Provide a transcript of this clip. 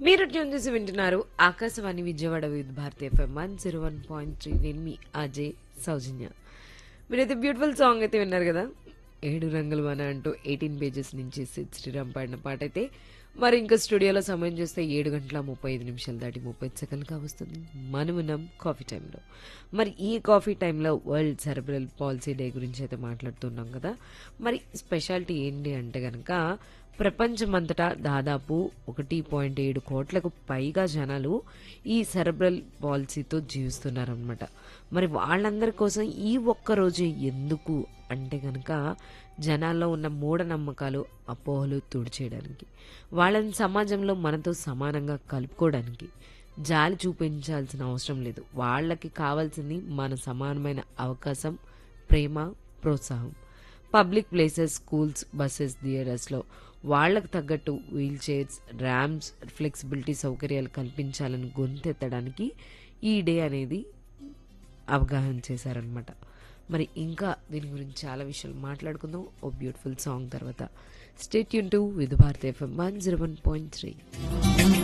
మీరు ట్యూన్ చేసి వింటున్నారు Akashvani Vijayawada with Bharati FM one zero one point three నేను మీ అజయ్ సౌజన్య మీరైతే బ్యూటిఫుల్ సాంగ్ అయితే విన్నారు కదా ఏడు రంగులు మన అంటూ ఎయిటీన్ పేజెస్ నుంచి సిద్ శ్రీరామ్ పాడిన పాట అయితే మరి ఇంకా స్టూడియోలో సమయం చూస్తే ఏడు గంటల ముప్పై ఐదు నిమిషాలు దాటి ముప్పై సెకండ్గా వస్తుంది మనమున్నాం కాఫీ టైంలో మరి ఈ కాఫీ టైంలో వరల్డ్ సెరబ్రల్ పాలసీ డే గురించి అయితే మాట్లాడుతున్నాం కదా మరి స్పెషాలిటీ ఏంటి అంటే కనుక ప్రపంచమంతటా దాదాపు ఒకటి పాయింట్ ఏడు కోట్లకు పైగా జనాలు ఈ సెరబ్రల్ పాలసీతో జీవిస్తున్నారనమాట మరి వాళ్ళందరి కోసం ఈ ఒక్క రోజు ఎందుకు అంటే కనుక జనాల్లో ఉన్న మూఢనమ్మకాలు అపోహలు తుడిచేయడానికి వాళ్ళని సమాజంలో మనతో సమానంగా కలుపుకోవడానికి జాలి చూపించాల్సిన అవసరం లేదు వాళ్ళకి కావాల్సింది మన సమానమైన అవకాశం ప్రేమ ప్రోత్సాహం పబ్లిక్ ప్లేసెస్ స్కూల్స్ బస్సెస్ థియేటర్స్లో వాళ్ళకు తగ్గట్టు వీల్ చైర్స్ ర్యామ్స్ ఫ్లెక్సిబిలిటీ సౌకర్యాలు కల్పించాలని గొంతెత్తడానికి ఈ డే అనేది అవగాహన చేశారనమాట మరి ఇంకా దీని గురించి చాలా విషయాలు మాట్లాడుకుందాం ఓ బ్యూటిఫుల్ సాంగ్ తర్వాత స్టేట్ యూన్ to Vividh Bharati FM one zero one point three